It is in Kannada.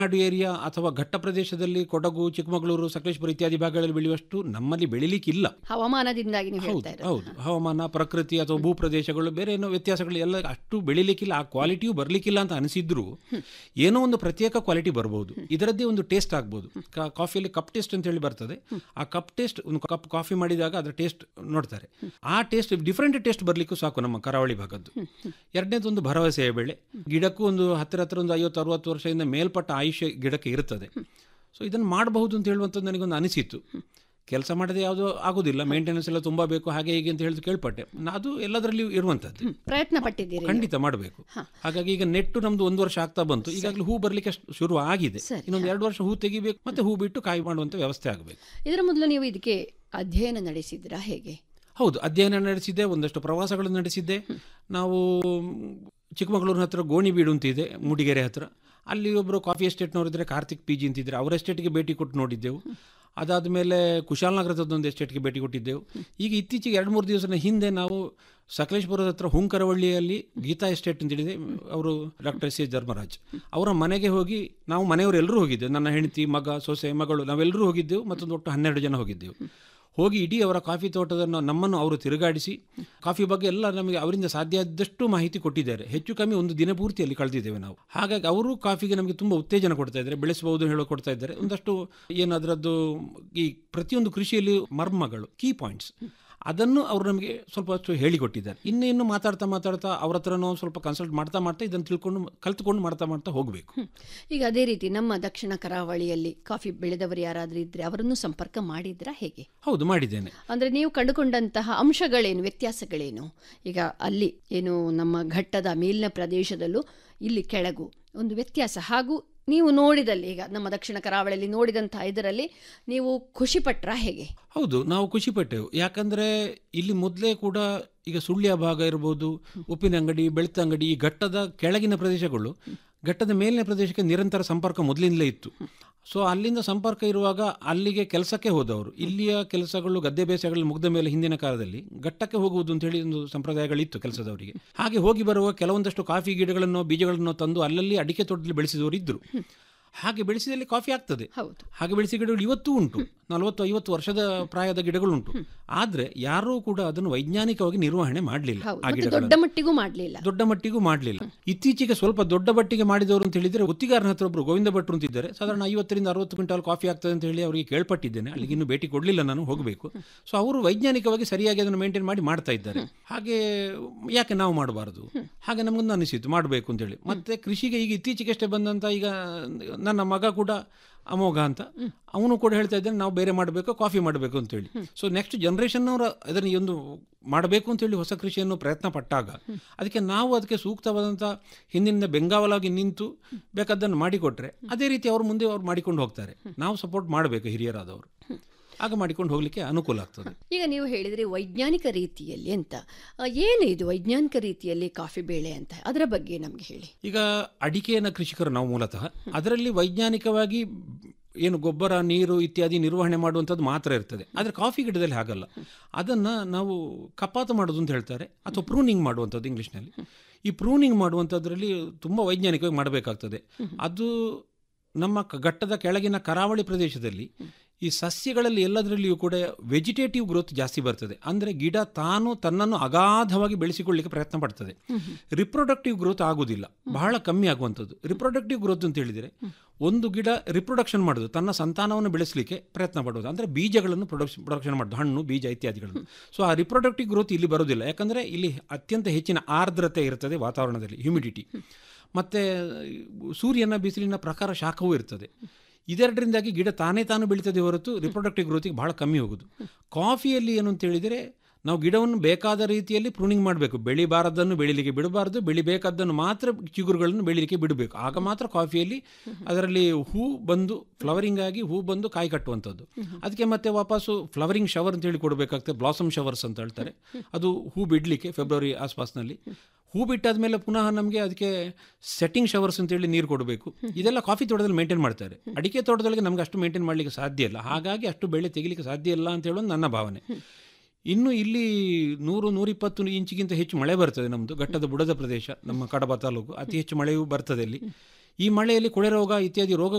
ಮಲೆನಾಡು ಏರಿಯಾ ಅಥವಾ ಘಟ್ಟ ಪ್ರದೇಶದಲ್ಲಿ ಕೊಡಗು ಚಿಕ್ಕಮಗಳೂರು ಸಕಲೇಶ್ಪುರ ಇತ್ಯಾದಿ ಭಾಗಗಳಲ್ಲಿ ಬೆಳೆಯುವಷ್ಟು ನಮ್ಮಲ್ಲಿ ಬೆಳಿಲಿಕ್ಕಿಲ್ಲ ಹವಾಮಾನದಿಂದಾಗಿ ನೀವು ಹೌದು ಹೇಳ್ತಾ ಇರೋದು ಹೌದು ಹವಾಮಾನ ಪ್ರಕೃತಿ ಅಥವಾ ಭೂ ಪ್ರದೇಶಗಳು ಬೇರೆ ಏನೋ ವ್ಯತ್ಯಾಸಗಳು ಎಲ್ಲ ಅಷ್ಟು ಬೆಳಿಲಿಕ್ಕಿಲ್ಲ ಆ ಕ್ವಾಲಿಟಿಯು ಬರಲಿಕ್ಕಿಲ್ಲ ಅಂತ ಅನಿಸಿದ್ರು ಏನೋ ಒಂದು ಪ್ರತ್ಯೇಕ ಕ್ವಾಲಿಟಿ ಬರ್ಬೋದು ಇದರದ್ದೇ ಒಂದು ಟೇಸ್ಟ್ ಆಗ್ಬೋದು ಕಾ- ಕಾಫಿಯಲ್ಲಿ ಕಪ್ ಟೇಸ್ಟ್ ಅಂತ ಹೇಳಿ ಬರ್ತದೆ ಆ ಕಪ್ ಟೇಸ್ಟ್ ಒಂದು ಕಪ್ ಕಾಫಿ ಮಾಡಿದಾಗ ಅದರ ಟೇಸ್ಟ್ ನೋಡ್ತಾರೆ ಆ ಟೇಸ್ಟ್ ಡಿಫ್ರೆಂಟ್ ಟೇಸ್ಟ್ ಬರಲಿಕ್ಕೂ ಸಾಕು ನಮ್ಮ ಕರಾವಳಿ ಭಾಗದ್ದು ಎರಡನೇದೊಂದು ಭರವಸೆಯ ಬೆಳೆ ಗಿಡಕ್ಕೂ ಒಂದು ಹತ್ತಿರ ಹತ್ತಿರ ಒಂದು ಐವತ್ತು ಅರವತ್ತು ವರ್ಷದಿಂದ ಮೇಲ್ಪಟ್ಟ ಆಯುಷ್ಯ ಗಿಡಕ್ಕೆ ಇರುತ್ತದೆ ಸೊ ಇದನ್ನು ಮಾಡಬಹುದು ಅಂತ ಹೇಳುವಂಥದ್ದು ನನಗೊಂದು ಅನಿಸಿತ್ತು ಕೆಲಸ ಮಾಡದೆ ಯಾವುದೂ ಆಗೋದಿಲ್ಲ ಮೇಂಟೆನೆನ್ಸ್ ಎಲ್ಲ ತುಂಬ ಬೇಕು ಹಾಗೆ ಹೀಗೆ ಅಂತ ಹೇಳಿದು ಕೇಳ್ಪಟ್ಟೆ ನ- ಅದು ಎಲ್ಲದರಲ್ಲಿಯೂ ಇರುವಂಥದ್ದು ಪ್ರಯತ್ನ ಪಟ್ಟಿದ್ದೀರಿ ನೀವು. ಖಂಡಿತ ಮಾಡಬೇಕು ಹಾಗಾಗಿ ಈಗ ನೆಟ್ಟು ನಮ್ದು ಒಂದು ವರ್ಷ ಆಗ್ತಾ ಬಂತು ಈಗಾಗಲೇ ಹೂ ಬರಲಿಕ್ಕೆ ಶುರು ಆಗಿದೆ ಸರಿ, ಇನ್ನೊಂದು ಎರಡು ವರ್ಷ ಹೂ ತೆಗಿಬೇಕು ಮತ್ತೆ ಹೂ ಬಿಟ್ಟು ಕಾಯಿ ಮಾಡುವಂಥ ವ್ಯವಸ್ಥೆ ಆಗಬೇಕು ಇದರ ಮೊದಲು ನೀವು ಇದಕ್ಕೆ ಅಧ್ಯಯನ ನಡೆಸಿದ್ರಾ ಹೇಗೆ ಹೌದು ಅಧ್ಯಯನ ನಡೆಸಿದ್ದೆ ಒಂದಷ್ಟು ಪ್ರವಾಸಗಳನ್ನು ನಡೆಸಿದ್ದೆ ನಾವು ಚಿಕ್ಕಮಗಳೂರಿನ ಹತ್ರ ಗೋಣಿಬೀಡು ಅಂತ ಇದೆ ಮೂಡಿಗೆರೆ ಹತ್ರ ಅಲ್ಲಿ ಒಬ್ಬರು ಕಾಫಿ ಎಸ್ಟೇಟ್ನವರು ಇದ್ದರೆ ಕಾರ್ತಿಕ್ ಪಿ ಜಿ ಅಂತಿದ್ರೆ ಅವರ ಎಸ್ಟೇಟ್ಗೆ ಭೇಟಿ ಕೊಟ್ಟು ನೋಡಿದ್ದೆವು ಅದಾದ ಮೇಲೆ ಕುಶಾಲನಗರದೊಂದು ಎಸ್ಟೇಟ್ಗೆ ಭೇಟಿ ಕೊಟ್ಟಿದ್ದೆವು ಈಗ ಇತ್ತೀಚೆಗೆ ಎರಡು ಮೂರು ದಿವಸದ ಹಿಂದೆ ನಾವು ಸಕಲೇಶ್ಪುರದ ಹತ್ರ ಹುಂಕರವಳ್ಳಿಯಲ್ಲಿ ಗೀತಾ ಎಸ್ಟೇಟ್ ಅಂತ ಹೇಳಿದೆ ಅವರು ಡಾಕ್ಟರ್ ಎಸ್ ಎಸ್ ಧರ್ಮರಾಜ್ ಅವರ ಮನೆಗೆ ಹೋಗಿ ನಾವು ಮನೆಯವರೆಲ್ಲರೂ ಹೋಗಿದ್ದೆವು ನನ್ನ ಹೆಂಡತಿ ಮಗ ಸೊಸೆ ಮಗಳು ನಾವೆಲ್ಲರೂ ಹೋಗಿದ್ದೆವು ಮತ್ತೊಂದು ಒಟ್ಟು ಹನ್ನೆರಡು ಜನ ಹೋಗಿದ್ದೆವು ಹೋಗಿ ಇಡೀ ಅವರ ಕಾಫಿ ತೋಟದನ್ನು ನಮ್ಮನ್ನು ಅವರು ತಿರುಗಾಡಿಸಿ ಕಾಫಿ ಬಗ್ಗೆ ಎಲ್ಲ ನಮಗೆ ಅವರಿಂದ ಸಾಧ್ಯ ಆದಷ್ಟು ಮಾಹಿತಿ ಕೊಟ್ಟಿದ್ದಾರೆ ಹೆಚ್ಚು ಕಮ್ಮಿ ಒಂದು ದಿನ ಪೂರ್ತಿಯಲ್ಲಿ ಕಳೆದಿದ್ದೇವೆ ನಾವು ಹಾಗಾಗಿ ಅವರು ಕಾಫಿಗೆ ನಮಗೆ ತುಂಬ ಉತ್ತೇಜನ ಕೊಡ್ತಾ ಇದ್ದಾರೆ ಬೆಳೆಸಬಹುದು ಹೇಳೋ ಕೊಡ್ತಾ ಇದ್ದಾರೆ ಒಂದಷ್ಟು ಏನು ಅದರದ್ದು ಈ ಪ್ರತಿಯೊಂದು ಕೃಷಿಯಲ್ಲಿ ಮರ್ಮಗಳು ಕೀ ಪಾಯಿಂಟ್ಸ್ ಅದನ್ನು ಅವರು ನಮಗೆ ಸ್ವಲ್ಪ ಹೊತ್ತು ಹೇಳಿಕೊಟ್ಟಿದ್ದಾರೆ ಇನ್ನೇನು ಮಾತಾಡ್ತಾ ಮಾತಾಡ್ತಾ ಅವ್ರ ಹತ್ರನೂ ಸ್ವಲ್ಪ ಕನ್ಸಲ್ಟ್ ಮಾಡ್ತಾ ಮಾಡ್ತಾ ಇದನ್ನು ತಿಳ್ಕೊಂಡು ಕಲ್ತ್ಕೊಂಡು ಮಾಡ್ತಾ ಮಾಡ್ತಾ ಹೋಗಬೇಕು ಈಗ ಅದೇ ರೀತಿ ನಮ್ಮ ದಕ್ಷಿಣ ಕರಾವಳಿಯಲ್ಲಿ ಕಾಫಿ ಬೆಳೆದವರು ಯಾರಾದರೂ ಇದ್ರೆ ಅವರನ್ನು ಸಂಪರ್ಕ ಮಾಡಿದ್ರಾ ಹೇಗೆ ಹೌದು ಮಾಡಿದ್ದೇನೆ ಅಂದ್ರೆ ನೀವು ಕಂಡುಕೊಂಡಂತಹ ಅಂಶಗಳೇನು ವ್ಯತ್ಯಾಸಗಳೇನು ಈಗ ಅಲ್ಲಿ ಏನು ನಮ್ಮ ಘಟ್ಟದ ಮೇಲಿನ ಪ್ರದೇಶದಲ್ಲೂ ಇಲ್ಲಿ ಕೆಳಗು ಒಂದು ವ್ಯತ್ಯಾಸ ಹಾಗೂ ನೀವು ನೋಡಿದಲ್ಲಿ ಈಗ ನಮ್ಮ ದಕ್ಷಿಣ ಕರಾವಳಿಯಲ್ಲಿ ನೋಡಿದಂತಹ ಇದರಲ್ಲಿ ನೀವು ಖುಷಿ ಪಟ್ರಾ ಹೇಗೆ ಹೌದು ನಾವು ಖುಷಿ ಪಟ್ಟೆವು ಯಾಕಂದ್ರೆ ಇಲ್ಲಿ ಮೊದಲೇ ಕೂಡ ಈಗ ಸುಳ್ಯ ಭಾಗ ಇರ್ಬೋದು ಉಪ್ಪಿನ ಅಂಗಡಿ ಬೆಳ್ತಂಗಡಿ ಈ ಘಟ್ಟದ ಕೆಳಗಿನ ಪ್ರದೇಶಗಳು ಘಟ್ಟದ ಮೇಲಿನ ಪ್ರದೇಶಕ್ಕೆ ನಿರಂತರ ಸಂಪರ್ಕ ಮೊದಲಿಂದಲೇ ಇತ್ತು ಸೊ ಅಲ್ಲಿಂದ ಸಂಪರ್ಕ ಇರುವಾಗ ಅಲ್ಲಿಗೆ ಕೆಲಸಕ್ಕೆ ಹೋದವರು ಇಲ್ಲಿಯ ಕೆಲಸಗಳು ಗದ್ದೆ ಬೇಸಾಯಗಳಲ್ಲಿ ಮುಗ್ದ ಮೇಲೆ ಹಿಂದಿನ ಕಾಲದಲ್ಲಿ ಘಟ್ಟಕ್ಕೆ ಹೋಗುವುದು ಅಂತ ಹೇಳಿ ಒಂದು ಸಂಪ್ರದಾಯಗಳಿತ್ತು ಕೆಲಸದವರಿಗೆ ಹಾಗೆ ಹೋಗಿ ಬರುವ ಕೆಲವೊಂದಷ್ಟು ಕಾಫಿ ಗಿಡಗಳನ್ನು ಬೀಜಗಳನ್ನು ತಂದು ಅಲ್ಲಲ್ಲಿ ಅಡಿಕೆ ತೋಟದಲ್ಲಿ ಬೆಳೆಸಿದವರು ಇದ್ದರು ಹಾಗೆ ಬೆಳೆಸಿದಲ್ಲಿ ಕಾಫಿ ಆಗ್ತದೆ ಹೌದು ಹಾಗೆ ಬೆಳೆಸಿ ಗಿಡಗಳು ಇವತ್ತೂ ಉಂಟು ನಲವತ್ತು ಐವತ್ತು ವರ್ಷದ ಪ್ರಾಯದ ಗಿಡಗಳುಂಟು ಆದರೆ ಯಾರೂ ಕೂಡ ಅದನ್ನು ವೈಜ್ಞಾನಿಕವಾಗಿ ನಿರ್ವಹಣೆ ಮಾಡಲಿಲ್ಲ ಹೌದು ಆ ಮತ್ತೆ ಗಿಡಗಳನ್ನು ದೊಡ್ಡ ಮಟ್ಟಿಗೂ ಮಾಡಲಿಲ್ಲ ದೊಡ್ಡ ಮಟ್ಟಿಗೂ ಮಾಡಲಿಲ್ಲ ಇತ್ತೀಚೆಗೆ ಸ್ವಲ್ಪ ದೊಡ್ಡ ಮಟ್ಟಿಗೆ ಮಾಡಿದವರು ಅಂತ ಹೇಳಿದ್ರೆ ಗುತ್ತಿಗಾರನ ಹತ್ರ ಒಬ್ರು ಗೋವಿಂದ ಭಟ್ರು ಅಂತಿದ್ದಾರೆ ಸಾಧಾರಣ ಐವತ್ತರಿಂದ ಅರವತ್ತು ಕ್ವಿಂಟಾಲ್ ಕಾಫಿ ಆಗ್ತದೆ ಅಂತ ಹೇಳಿ ಅವರಿಗೆ ಕೇಳ್ಪಟ್ಟಿದ್ದೇನೆ ಅಲ್ಲಿಗೆ ಇನ್ನೂ ಭೇಟಿ ಕೊಡಲಿಲ್ಲ ನಾನು ಹೋಗಬೇಕು ಸೊ ಅವರು ವೈಜ್ಞಾನಿಕವಾಗಿ ಸರಿಯಾಗಿ ಅದನ್ನು ಮೇಂಟೈನ್ ಮಾಡಿ ಮಾಡ್ತಾ ಇದ್ದಾರೆ ಹಾಗೆ ಯಾಕೆ ನಾವು ಮಾಡಬಾರದು ಹಾಗೆ ನಮಗೊಂದು ಅನಿಸಿತು ಮಾಡಬೇಕು ಅಂತೇಳಿ ಮತ್ತೆ ಕೃಷಿಗೆ ಈಗ ಇತ್ತೀಚೆಗಷ್ಟೇ ಬಂದಂತ ಈಗ ನನ್ನ ಮಗ ಕೂಡ ಅಮೋಘ ಅಂತ ಅವನು ಕೂಡ ಹೇಳ್ತಾ ಇದ್ದಾನೆ ನಾವು ಬೇರೆ ಮಾಡಬೇಕು ಕಾಫಿ ಮಾಡಬೇಕು ಅಂತೇಳಿ ಸೊ ನೆಕ್ಸ್ಟ್ ಜನ್ರೇಷನ್ ಅವರು ಅದನ್ನು ಈ ಒಂದು ಮಾಡಬೇಕು ಅಂತೇಳಿ ಹೊಸ ಕೃಷಿಯನ್ನು ಪ್ರಯತ್ನ ಪಟ್ಟಾಗ ಅದಕ್ಕೆ ನಾವು ಅದಕ್ಕೆ ಸೂಕ್ತವಾದಂಥ ಹಿಂದಿನಿಂದ ಬೆಂಗಾವಲಾಗಿ ನಿಂತು ಬೇಕಾದ್ದನ್ನು ಮಾಡಿಕೊಟ್ರೆ ಅದೇ ರೀತಿ ಅವರು ಮುಂದೆ ಅವ್ರು ಮಾಡಿಕೊಂಡು ಹೋಗ್ತಾರೆ ನಾವು ಸಪೋರ್ಟ್ ಮಾಡಬೇಕು ಹಿರಿಯರಾದವರು ಆಗ ಮಾಡಿಕೊಂಡು ಹೋಗಲಿಕ್ಕೆ ಅನುಕೂಲ ಆಗ್ತದೆ ಈಗ ನೀವು ಹೇಳಿದ್ರಿ ವೈಜ್ಞಾನಿಕ ರೀತಿಯಲ್ಲಿ ಅಂತ ಆ, ಏನು ಇದು ವೈಜ್ಞಾನಿಕ ರೀತಿಯಲ್ಲಿ ಕಾಫಿ ಬೇಳೆ ಅಂತ ಅದರ ಬಗ್ಗೆ ನಮಗೆ ಹೇಳಿ ಈಗ ಅಡಿಕೆಯನ್ನು ಕೃಷಿಕರು ನಾವು ಮೂಲತಃ ಅದರಲ್ಲಿ ವೈಜ್ಞಾನಿಕವಾಗಿ ಏನು ಗೊಬ್ಬರ ನೀರು ಇತ್ಯಾದಿ ನಿರ್ವಹಣೆ ಮಾಡುವಂಥದ್ದು ಮಾತ್ರ ಇರ್ತದೆ ಆದರೆ ಕಾಫಿ ಗಿಡದಲ್ಲಿ ಹಾಗಲ್ಲ ಅದನ್ನು ನಾವು ಕಪಾತು ಮಾಡೋದು ಅಂತ ಹೇಳ್ತಾರೆ ಅಥವಾ ಪ್ರೂನಿಂಗ್ ಮಾಡುವಂಥದ್ದು ಇಂಗ್ಲೀಷ್ನಲ್ಲಿ ಈ ಪ್ರೂನಿಂಗ್ ಮಾಡುವಂಥದ್ರಲ್ಲಿ ತುಂಬ ವೈಜ್ಞಾನಿಕವಾಗಿ ಮಾಡಬೇಕಾಗ್ತದೆ ಅದು ನಮ್ಮ ಕ- ಘಟ್ಟದ ಕೆಳಗಿನ ಕರಾವಳಿ ಪ್ರದೇಶದಲ್ಲಿ ಈ ಸಸ್ಯಗಳಲ್ಲಿ ಎಲ್ಲದರಲ್ಲಿಯೂ ಕೂಡ ವೆಜಿಟೇಟಿವ್ ಗ್ರೋತ್ ಜಾಸ್ತಿ ಬರ್ತದೆ ಅಂದರೆ ಗಿಡ ತಾನು ತನ್ನನ್ನು ಅಗಾಧವಾಗಿ ಬೆಳೆಸಿಕೊಳ್ಳಿಕ್ಕೆ ಪ್ರಯತ್ನ ಪಡ್ತದೆ ರಿಪ್ರೊಡಕ್ಟಿವ್ ಗ್ರೋತ್ ಆಗುವುದಿಲ್ಲ ಬಹಳ ಕಮ್ಮಿ ಆಗುವಂಥದ್ದು ರಿಪ್ರೊಡಕ್ಟಿವ್ ಗ್ರೋತ್ ಅಂತ ಹೇಳಿದರೆ ಒಂದು ಗಿಡ ರಿಪ್ರೊಡಕ್ಷನ್ ಮಾಡೋದು ತನ್ನ ಸಂತಾನವನ್ನು ಬೆಳೆಸಲಿಕ್ಕೆ ಪ್ರಯತ್ನ ಪಡೋದು ಅಂದರೆ ಬೀಜಗಳನ್ನು ಪ್ರೊಡಕ್ಷನ್ ಪ್ರೊಡಕ್ಷನ್ ಮಾಡೋದು ಹಣ್ಣು ಬೀಜ ಇತ್ಯಾದಿಗಳನ್ನು ಸೊ ಆ ರಿಪ್ರೊಡಕ್ಟಿವ್ ಗ್ರೋತ್ ಇಲ್ಲಿ ಬರೋದಿಲ್ಲ ಯಾಕಂದರೆ ಇಲ್ಲಿ ಅತ್ಯಂತ ಹೆಚ್ಚಿನ ಆರ್ದ್ರತೆ ಇರ್ತದೆ ವಾತಾವರಣದಲ್ಲಿ ಹ್ಯುಮಿಡಿಟಿ ಮತ್ತು ಸೂರ್ಯನ ಬಿಸಿಲಿನ ಪ್ರಕಾರ ಶಾಖವೂ ಇರ್ತದೆ ಇದೆರಡರಿಂದಾಗಿ ಗಿಡ ತಾನೇ ತಾನು ಬೆಳೀತದೆ ಹೊರತು ರಿಪ್ರೊಡಕ್ಟಿವ್ ಗ್ರೋತಿಗೆ ಬಹಳ ಕಮ್ಮಿ ಹೋಗೋದು ಕಾಫಿಯಲ್ಲಿ ಏನು ಅಂತ ಹೇಳಿದರೆ ನಾವು ಗಿಡವನ್ನು ಬೇಕಾದ ರೀತಿಯಲ್ಲಿ ಪ್ರೂನಿಂಗ್ ಮಾಡಬೇಕು ಬೆಳಿಬಾರದನ್ನು ಬೆಳಿಲಿಕ್ಕೆ ಬಿಡಬಾರದು ಬೆಳಿಬೇಕಾದ್ದನ್ನು ಮಾತ್ರ ಚಿಗುರುಗಳನ್ನು ಬೆಳಿಲಿಕ್ಕೆ ಬಿಡಬೇಕು ಆಗ ಮಾತ್ರ ಕಾಫಿಯಲ್ಲಿ ಅದರಲ್ಲಿ ಹೂ ಬಂದು ಫ್ಲವರಿಂಗ್ ಆಗಿ ಹೂ ಬಂದು ಕಾಯಿ ಕಟ್ಟುವಂಥದ್ದು ಅದಕ್ಕೆ ಮತ್ತೆ ವಾಪಸ್ಸು ಫ್ಲವರಿಂಗ್ ಶವರ್ ಅಂತ ಹೇಳಿ ಕೊಡಬೇಕಾಗ್ತದೆ ಬ್ಲಾಸಮ್ ಶವರ್ಸ್ ಅಂತ ಹೇಳ್ತಾರೆ ಅದು ಹೂ ಬಿಡಲಿಕ್ಕೆ ಫೆಬ್ರವರಿ ಆಸ್ಪಾಸ್ನಲ್ಲಿ ಹೂ ಬಿಟ್ಟಾದ ಮೇಲೆ ಪುನಃ ನಮಗೆ ಅದಕ್ಕೆ ಸೆಟ್ಟಿಂಗ್ ಶವರ್ಸ್ ಅಂತೇಳಿ ನೀರು ಕೊಡಬೇಕು ಇದೆಲ್ಲ ಕಾಫಿ ತೋಟದಲ್ಲಿ ಮೇಂಟೈನ್ ಮಾಡ್ತಾರೆ ಅಡಿಕೆ ತೋಟದೊಳಗೆ ನಮ್ಗೆ ಅಷ್ಟು ಮೇಂಟೈನ್ ಮಾಡಲಿಕ್ಕೆ ಸಾಧ್ಯ ಇಲ್ಲ ಹಾಗಾಗಿ ಅಷ್ಟು ಬೆಳೆ ತೆಗಿಲಿಕ್ಕೆ ಸಾಧ್ಯ ಇಲ್ಲ ಅಂತ ಹೇಳೋದು ನನ್ನ ಭಾವನೆ ಇನ್ನು ಇಲ್ಲಿ ನೂರು ನೂರಿಪ್ಪತ್ತು ಇಂಚಿಗಿಂತ ಹೆಚ್ಚು ಮಳೆ ಬರ್ತದೆ ನಮ್ಮದು ಘಟ್ಟದ ಬುಡದ ಪ್ರದೇಶ ನಮ್ಮ ಕಡಬ ತಾಲೂಕು ಅತಿ ಹೆಚ್ಚು ಮಳೆಯೂ ಬರ್ತದೆ ಇಲ್ಲಿ ಈ ಮಳೆಯಲ್ಲಿ ಕೊಳೆ ರೋಗ ಇತ್ಯಾದಿ ರೋಗ